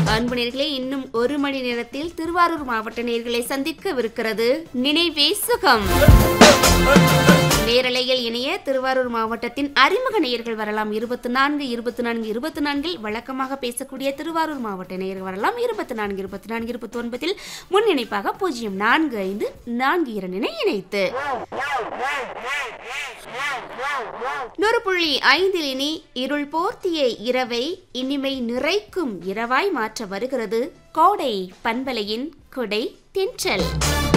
அன்பு நேர்களே இன்னும் ஒரு மணி நேரத்தில் திருவாரூர் மாவட்ட நேர்களை சந்திக்கவிருக்கிறது நினைவே சுகம் நேரலையில் இணைய திருவாரூர் மாவட்டத்தின் அறிமுக நேயர்கள் வரலாம் இருபத்தி நான்கு இருபத்தி நான்கு இருபத்தி நான்கில் வழக்கமாக பேசக்கூடிய திருவாரூர் மாவட்ட நேயர்கள் வரலாம் இருபத்தி நான்கு இருபத்தி நான்கு இருபத்தி ஒன்பதில் முன் இணைப்பாக பூஜ்ஜியம் நான்கு ஐந்து நான்கு இரண்டினை இணைத்து நூறு புள்ளி ஐந்தில் இனி இருள் போர்த்திய இரவை இனிமை நிறைக்கும் இரவாய் மாற்ற வருகிறது கோடை பண்பலையின் கொடை தென்றல்